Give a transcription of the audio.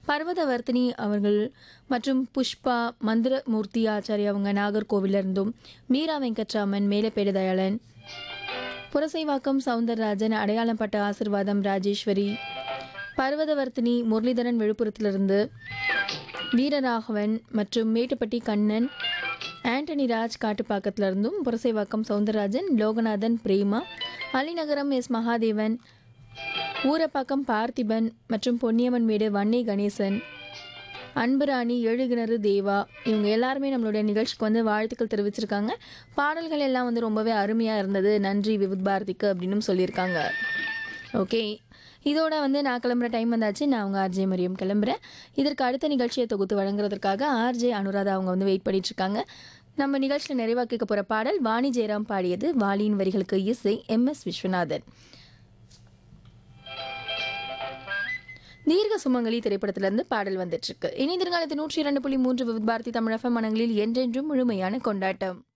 பர்வதவர்த்தினி அவர்கள் மற்றும் புஷ்பா மந்திரமூர்த்தி ஆச்சாரி அவங்க நாகர்கோவில்ல இருந்தும் மீரா வெங்கட்ராமன் மேலப்பேடு தயாளன் புரசைவாக்கம் சவுந்தரராஜன் அடையாளம் பட்ட ஆசிர்வாதம் ராஜேஸ்வரி பர்வதவர்த்தினி முரளிதரன் விழுப்புரத்திலிருந்து வீரராகவன் மற்றும் மேட்டுப்பட்டி கண்ணன் ஆண்டனி ராஜ் காட்டுப்பாக்கத்துல இருந்தும் புரசைவாக்கம் சவுந்தரராஜன் லோகநாதன் பிரேமா அலிநகரம் எஸ் மகாதேவன் ஊரப்பாக்கம் பார்த்திபன் மற்றும் பொன்னியம்மன் வீடு வன்னி கணேசன் அன்புராணி எழுகிணறு தேவா இவங்க எல்லாருமே நம்மளுடைய நிகழ்ச்சிக்கு வந்து வாழ்த்துக்கள் தெரிவிச்சிருக்காங்க பாடல்கள் எல்லாம் வந்து ரொம்பவே அருமையாக இருந்தது நன்றி விவித் பாரதிக்கு அப்படின்னு சொல்லியிருக்காங்க ஓகே இதோட வந்து நான் கிளம்புற டைம் வந்தாச்சு நான் அவங்க ஆர்ஜே மரியம் கிளம்புறேன் இதற்கு அடுத்த நிகழ்ச்சியை தொகுத்து வழங்குறதுக்காக ஆர்ஜே அனுராதா அவங்க வந்து வெயிட் பண்ணிட்டு இருக்காங்க நம்ம நிகழ்ச்சியில் நிறைவாக கேட்க போகிற பாடல் வாணி ஜெயராம் பாடியது வாலியின் வரிகளுக்கு இசை எம் எஸ் விஸ்வநாதன் தீர்க்க சுமங்கலி திரைப்படத்திலிருந்து பாடல் வந்துட்டு இருக்கு இணைந்திருங்காலத்து நூற்றி இரண்டு புள்ளி மூன்று விவித் பாரதி தமிழ் எஃப்எம் மனங்களில் என்றென்றும் முழுமையான கொண்டாட்டம்